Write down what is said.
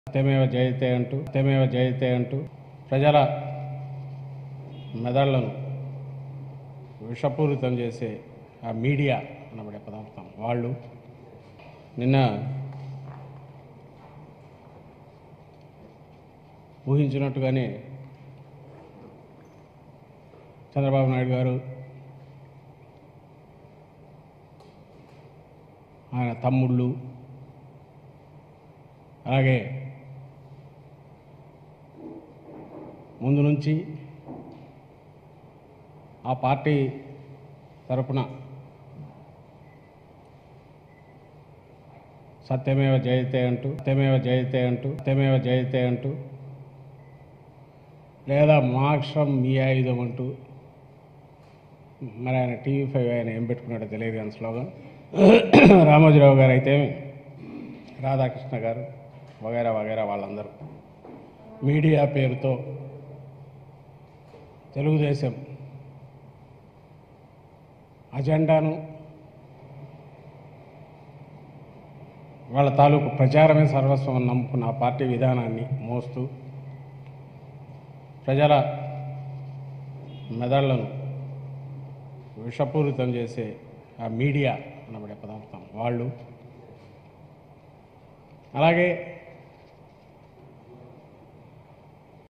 సత్యమేవ జయతే అంటూ సత్యమేవ జయతే అంటూ ప్రజల మెదళ్లను విషపూరితం చేసే ఆ మీడియా అనబడే పదార్థం వాళ్ళు నిన్న ఊహించినట్టుగానే చంద్రబాబు నాయుడు గారు ఆయన తమ్ముళ్ళు అలాగే ముందు నుంచి ఆ పార్టీ తరపున సత్యమేవ జయతే అంటూ సత్యమేవ జయతే అంటూ సత్యమేవ జయతే అంటూ లేదా మోక్షం మీ ఆయుధం అంటూ మరి ఆయన టీవీ ఫైవ్ ఆయన ఏం పెట్టుకున్నాడో తెలియదు కానీ స్లోగన్ రామోజీరావు గారు అయితే రాధాకృష్ణ గారు వగైరా వగైరా వాళ్ళందరూ మీడియా పేరుతో తెలుగుదేశం అజెండాను వాళ్ళ తాలూకు ప్రచారమే సర్వస్వం అని నమ్ముకున్న ఆ పార్టీ విధానాన్ని మోస్తూ ప్రజల మెదళ్లను విషపూరితం చేసే ఆ మీడియా అనబడే పదార్థం వాళ్ళు అలాగే